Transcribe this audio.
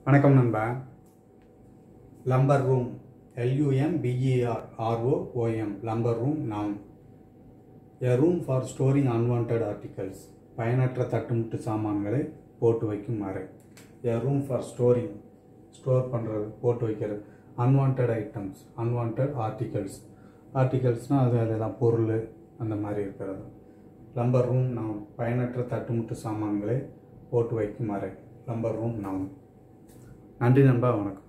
வணக்கம் நண்பா lumber room L U M B E R R O O M lumber room நாம் a room for storing unwanted articles பயனற்ற தட்டுமுட்டு சாமான்களை போட்டு வைக்கும் அறை a room for storing store பண்ணுறது போட்டு வைக்கிறது அன்வான்ட் ஐட்டம்ஸ் அன்வான்ட் ஆர்டிகல்ஸ் ஆர்டிகல்ஸ்னால் அது அதெல்லாம் பொருள் அந்த மாதிரி இருக்கிறது லம்பர் ரூம் நாம் பயனற்ற தட்டுமுட்டு சாமான்களை போட்டு வைக்கும் அறை லம்பர் ரூம் நாம் நன்றி நண்பா வணக்கம்